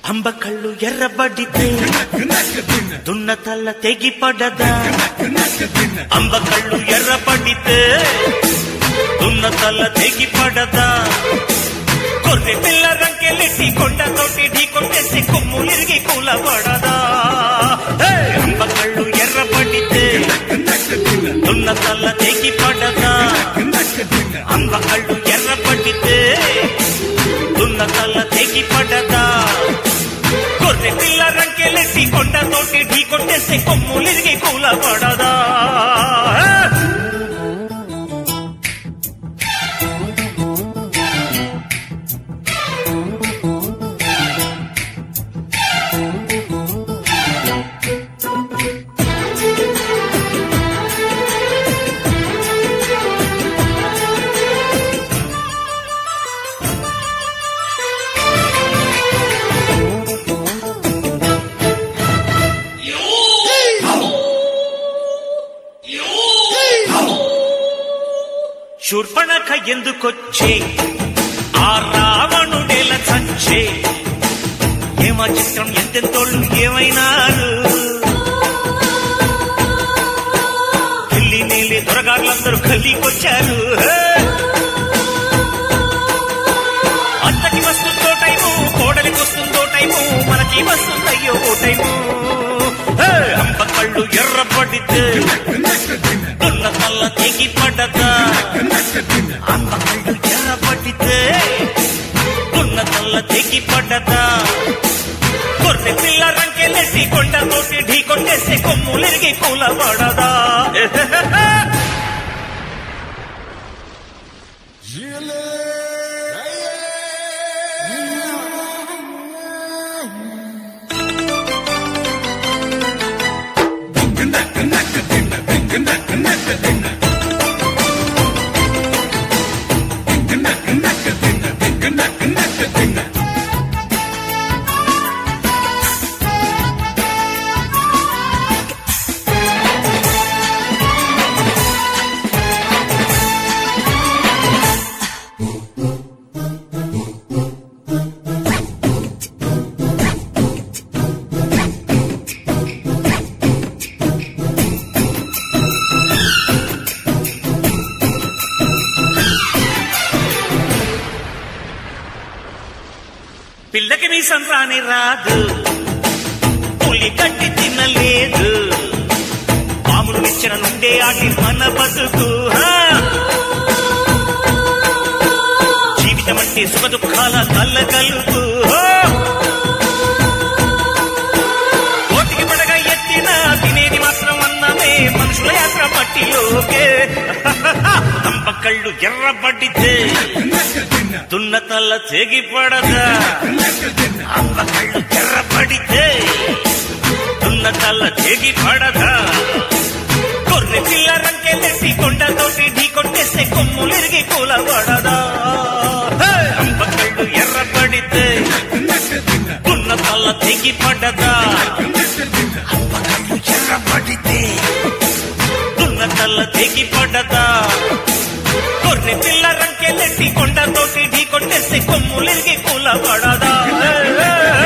అంబ కళ్ళు ఎర్రబడితే దున్న తల్ల తెగి పడదా అంబ కళ్ళు ఎర్రబడితే దున్న తల్ల తెగి పడదా కొర్రె పిల్ల రంకెలెట్టి కొండతోటి ఢీ కొట్టేసి కొమ్ములిరిగి కూలబడదా హే! అంబ కళ్ళు ఎర్రబడితే దున్న తల్ల తెగి పడదా అంబ కళ్ళు ఎర్రబడితే దున్న తల్ల తెగి పడదా గొర్రె పిల్ల రంకెలెట్టి కొండతోటి ఢీ కొట్టేసి కొమ్ములిరిగి కూలబడదా శూర్పణఖ ఎందుకొచ్చే ఆ రావణుడెల చచ్చే ఏమా చిత్రం ఎంతెంతోళ్ళు ఏమైనారు ఢిల్లీ నీలి దొరగారులందరూ ఖల్లీకొచ్చారు హే! అత్తకి వస్తుందో టైము కోడలికి వస్తుందో టైము మనకి వస్తుందయ్యో ఓ టైము హే! అంబ కళ్ళు ఎర్రపడితే దున్న తల్ల తెగి పడదా అంబ కళ్ళు ఎర్రపడితే దున్న తల్ల తెగి పడదా గొర్రె పిల్ల రంకెలేసి కొండతోటి ఢీ కొట్టేసి కొమ్ములిరిగి కూలబడదా పిల్లకి నీ సంతాని రాదు పులి కట్టి తినలేదు పాములు నిచ్చెన నుండే ఆటి మన బతుకు హా! జీవితం అంటే సుఖ దుఃఖాల కళ్ళగలుగు కోటికి పడగా ఎత్తిన తినేది మాత్రం అన్నమే మనుషుల యాత్ర పట్టిలోకే అంబ కళ్ళు ఎర్రబడితే దున్న తల్ల తెగి పడదా అంబ కళ్ళు ఎర్రబడితే దున్న తల్ల తెగి పడదా గొర్రె పిల్ల రంకెలెట్టి కొండతోటి ఢీ కొట్టేస్తే కొమ్ములిరిగి కూలబడదా హే! అంబ కళ్ళు ఎర్రబడితే దున్న తల్ల తెగి పడదా అంబ కళ్ళు ఎర్రబడితే దున్న తల్ల తెగి పడదా గొర్రె పిల్ల రంకెలెట్టి కొండతోటి ఢీ కొట్టేస్తే కొమ్ములిరిగి కూలబడదా హే! హే!